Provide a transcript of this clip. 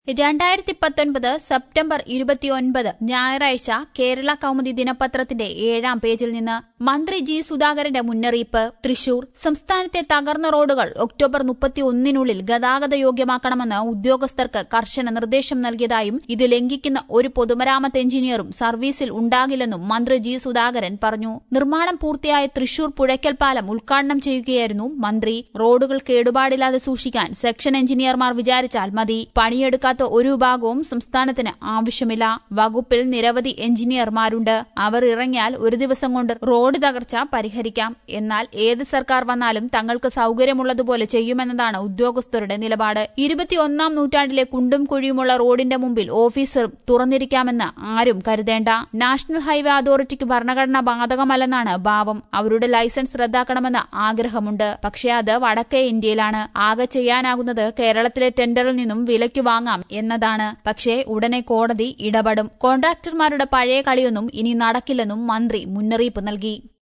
രണ്ടായിരത്തി പത്തൊൻപത് സെപ്റ്റംബർ ഇരുപത്തിയൊൻപത് ഞായറാഴ്ച കേരള കൗമുദി ദിനപത്രത്തിന്റെ ഏഴാം പേജിൽ നിന്ന് മന്ത്രി ജി സുധാകരന്റെ മുന്നറിയിപ്പ് തൃശൂർ സംസ്ഥാനത്തെ തകർന്ന റോഡുകൾ ഒക്ടോബർ മുപ്പത്തിയൊന്നിനുള്ളിൽ ഗതാഗത യോഗ്യമാക്കണമെന്ന് ഉദ്യോഗസ്ഥർക്ക് കർശന നിർദ്ദേശം നൽകിയതായും ഇത് ലംഘിക്കുന്ന ഒരു പൊതുമരാമത്ത് എഞ്ചിനീയറും സർവീസിൽ ഉണ്ടാകില്ലെന്നും മന്ത്രി ജി സുധാകരൻ പറഞ്ഞു നിർമ്മാണം പൂർത്തിയായ തൃശൂർ പുഴയ്ക്കൽ പാലം ഉദ്ഘാടനം ചെയ്യുകയായിരുന്നു മന്ത്രി റോഡുകൾ കേടുപാടില്ലാതെ സൂക്ഷിക്കാൻ സെക്ഷൻ എഞ്ചിനീയർമാർ വിചാരിച്ചാൽ മതി പണിയെടുക്കാത്ത ഒരു വിഭാഗവും സംസ്ഥാനത്തിന് ആവശ്യമില്ല വകുപ്പിൽ നിരവധി എഞ്ചിനീയർമാരുണ്ട് അവർ ഇറങ്ങിയാൽ ഒരു ദിവസം കൊണ്ട് റോഡ് തകർച്ച പരിഹരിക്കാം എന്നാൽ ഏത് സർക്കാർ വന്നാലും തങ്ങൾക്ക് സൌകര്യമുള്ളതുപോലെ ചെയ്യുമെന്നതാണ് ഉദ്യോഗസ്ഥരുടെ നിലപാട് ഇരുപത്തിയൊന്നാം നൂറ്റാണ്ടിലെ കുണ്ടും കുഴിയുമുള്ള റോഡിന്റെ മുമ്പിൽ ഓഫീസർ തുറന്നിരിക്കാമെന്ന് ആരും കരുതേണ്ട നാഷണൽ ഹൈവേ അതോറിറ്റിക്ക് ഭരണഘടന ബാധകമല്ലെന്നാണ് ഭാവം അവരുടെ ലൈസൻസ് റദ്ദാക്കണമെന്ന് ആഗ്രഹമുണ്ട് പക്ഷേ അത് വടക്കേ ഇന്ത്യയിലാണ് ആകെ ചെയ്യാനാകുന്നത് കേരളത്തിലെ ടെൻഡറിൽ നിന്നും വിലയ്ക്ക് വാങ്ങാം എന്നതാണ് പക്ഷേ ഉടനെ കോടതി ഇടപെടും കോൺട്രാക്ടർമാരുടെ പഴയ കളിയൊന്നും ഇനി നടക്കില്ലെന്നും മന്ത്രി മുന്നറിയിപ്പ് നൽകി